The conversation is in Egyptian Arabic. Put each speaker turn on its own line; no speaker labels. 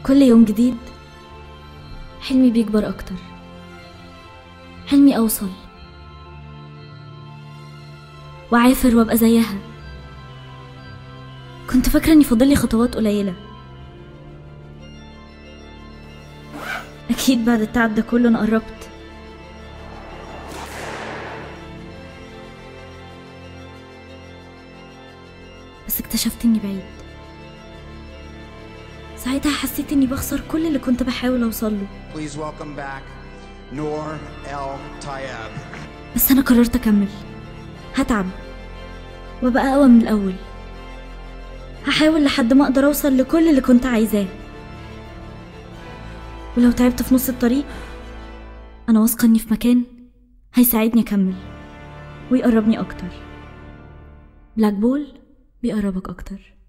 كل يوم جديد حلمي بيكبر أكتر حلمي أوصل وعافر وأبقى زيها كنت فاكرة إني فاضلي خطوات قليلة أكيد بعد التعب ده كله أنا قربت بس اكتشفت إني بعيد ساعتها حسيت إني بخسر كل اللي كنت بحاول أوصله
Please welcome back Noor El Tayeb.
بس أنا قررت أكمل هتعب وأبقى أقوى من الأول هحاول لحد ما أقدر أوصل لكل اللي كنت عايزاه ولو تعبت في نص الطريق أنا واثقة إني في مكان هيساعدني أكمل ويقربني أكتر بلاك بول بيقربك أكتر